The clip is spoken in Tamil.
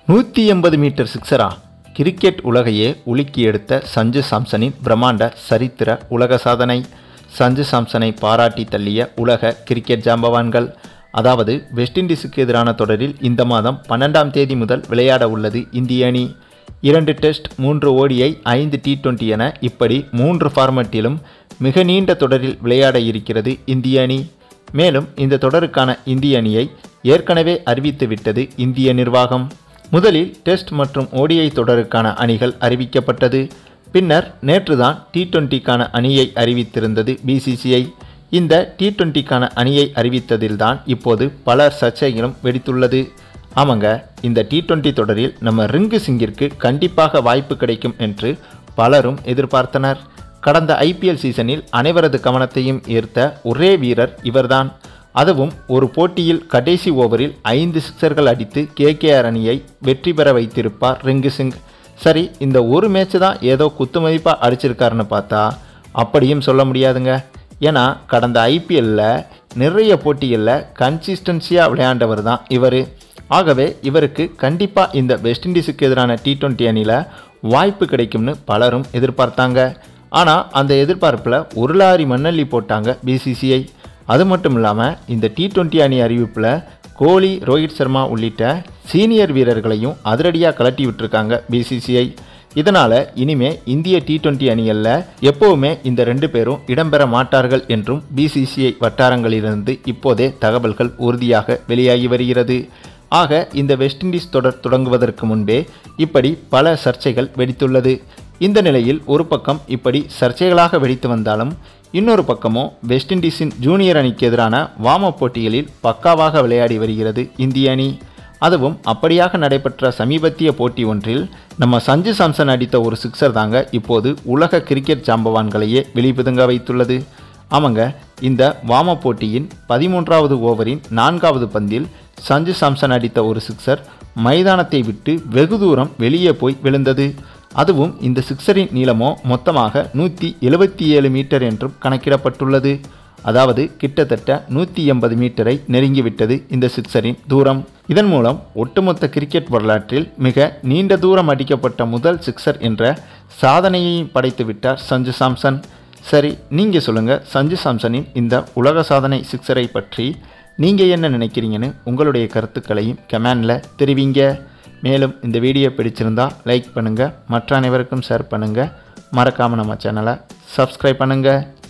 நூற்றி எண்பது மீட்டர் சிக்ஸரா கிரிக்கெட் உலகையே உலுக்கி எடுத்த சஞ்சு சாம்சனின் பிரம்மாண்ட சரித்திர உலக சாதனை சஞ்சு சாம்சனை பாராட்டி தள்ளிய உலக கிரிக்கெட் ஜாம்பவான்கள் அதாவது வெஸ்ட் இண்டீஸுக்கு எதிரான தொடரில் இந்த மாதம் பன்னெண்டாம் தேதி முதல் விளையாட உள்ளது இந்திய அணி இரண்டு டெஸ்ட் மூன்று ஓடிஐ ஐந்து டி டுவெண்ட்டி என இப்படி மூன்று ஃபார்மட்டிலும் மிக நீண்ட தொடரில் விளையாட இருக்கிறது இந்திய அணி மேலும் இந்த தொடருக்கான இந்திய அணியை ஏற்கனவே அறிவித்து விட்டது இந்திய நிர்வாகம் முதலில் டெஸ்ட் மற்றும் ஓடிஐ தொடருக்கான அணிகள் அறிவிக்கப்பட்டது பின்னர் நேற்றுதான் டி டுவெண்ட்டிக்கான அணியை அறிவித்திருந்தது பிசிசிஐ இந்த டி டுவெண்ட்டிக்கான அணியை அறிவித்ததில்தான் இப்போது பல சர்ச்சைகளும் வெடித்துள்ளது ஆமாங்க இந்த டி டுவெண்ட்டி தொடரில் நம்ம ரிங்கு சிங்கிற்கு கண்டிப்பாக வாய்ப்பு கிடைக்கும் என்று பலரும் எதிர்பார்த்தனர் கடந்த ஐபிஎல் சீசனில் அனைவரது கவனத்தையும் ஈர்த்த ஒரே வீரர் இவர்தான் அதுவும் ஒரு போட்டியில் கடைசி ஓவரில் ஐந்து சிக்சர்கள் அடித்து கேகேஆர் அணியை வெற்றி பெற வைத்திருப்பார் ரிங்கு சிங் சரி இந்த ஒரு மேட்ச் தான் ஏதோ குத்துமதிப்பாக அடிச்சிருக்காருன்னு பார்த்தா அப்படியும் சொல்ல முடியாதுங்க ஏன்னா கடந்த ஐபிஎல்லில் நிறைய போட்டிகளில் கன்சிஸ்டன்சியாக விளையாண்டவர் தான் இவர் ஆகவே இவருக்கு கண்டிப்பாக இந்த வெஸ்ட் இண்டீஸுக்கு எதிரான டி டுவெண்ட்டி அணியில் வாய்ப்பு கிடைக்கும்னு பலரும் எதிர்பார்த்தாங்க ஆனால் அந்த எதிர்பார்ப்பில் ஒரு லாரி மண்ணள்ளி போட்டாங்க பிசிசிஐ அது மட்டும் இல்லாமல் இந்த டி டுவெண்ட்டி அணி அறிவிப்பில் கோலி ரோஹித் சர்மா உள்ளிட்ட சீனியர் வீரர்களையும் அதிரடியாக கலட்டி விட்டுருக்காங்க பிசிசிஐ இதனால் இனிமே இந்திய டி டுவெண்ட்டி அணிகளில் எப்போவுமே இந்த ரெண்டு பேரும் இடம்பெற மாட்டார்கள் என்றும் பிசிசிஐ வட்டாரங்களிலிருந்து இப்போதே தகவல்கள் உறுதியாக வெளியாகி வருகிறது ஆக இந்த வெஸ்ட் இண்டீஸ் தொடர் தொடங்குவதற்கு முன்பே இப்படி பல சர்ச்சைகள் வெடித்துள்ளது இந்த நிலையில் ஒரு பக்கம் இப்படி சர்ச்சைகளாக வெடித்து வந்தாலும் இன்னொரு பக்கமோ வெஸ்ட் இண்டீஸின் ஜூனியர் அணிக்கு எதிரான வார்ம் அப் போட்டிகளில் பக்காவாக விளையாடி வருகிறது இந்திய அணி அதுவும் அப்படியாக நடைபெற்ற சமீபத்திய போட்டி ஒன்றில் நம்ம சஞ்சு சாம்சன் அடித்த ஒரு சிக்ஸர் தாங்க இப்போது உலக கிரிக்கெட் ஜாம்பவான்களையே வெளிப்புதுங்க வைத்துள்ளது ஆமாங்க இந்த வாம போட்டியின் பதிமூன்றாவது ஓவரின் நான்காவது பந்தில் சஞ்சு சாம்சன் அடித்த ஒரு சிக்ஸர் மைதானத்தை விட்டு வெகு தூரம் வெளியே போய் விழுந்தது அதுவும் இந்த சிக்ஸரின் நீளமோ மொத்தமாக நூற்றி எழுபத்தி ஏழு மீட்டர் என்றும் கணக்கிடப்பட்டுள்ளது அதாவது கிட்டத்தட்ட நூற்றி எண்பது மீட்டரை நெருங்கிவிட்டது இந்த சிக்ஸரின் தூரம் இதன் மூலம் ஒட்டுமொத்த கிரிக்கெட் வரலாற்றில் மிக நீண்ட தூரம் அடிக்கப்பட்ட முதல் சிக்ஸர் என்ற சாதனையை படைத்து விட்டார் சஞ்சு சாம்சன் சரி நீங்கள் சொல்லுங்கள் சஞ்சு சாம்சனின் இந்த உலக சாதனை சிக்ஸரை பற்றி நீங்கள் என்ன நினைக்கிறீங்கன்னு உங்களுடைய கருத்துக்களையும் கமெண்டில் தெரிவிங்க மேலும் இந்த வீடியோ பிடிச்சிருந்தா லைக் பண்ணுங்கள் மற்ற அனைவருக்கும் ஷேர் பண்ணுங்கள் மறக்காமல் நம்ம சேனலை சப்ஸ்கிரைப் பண்ணுங்கள்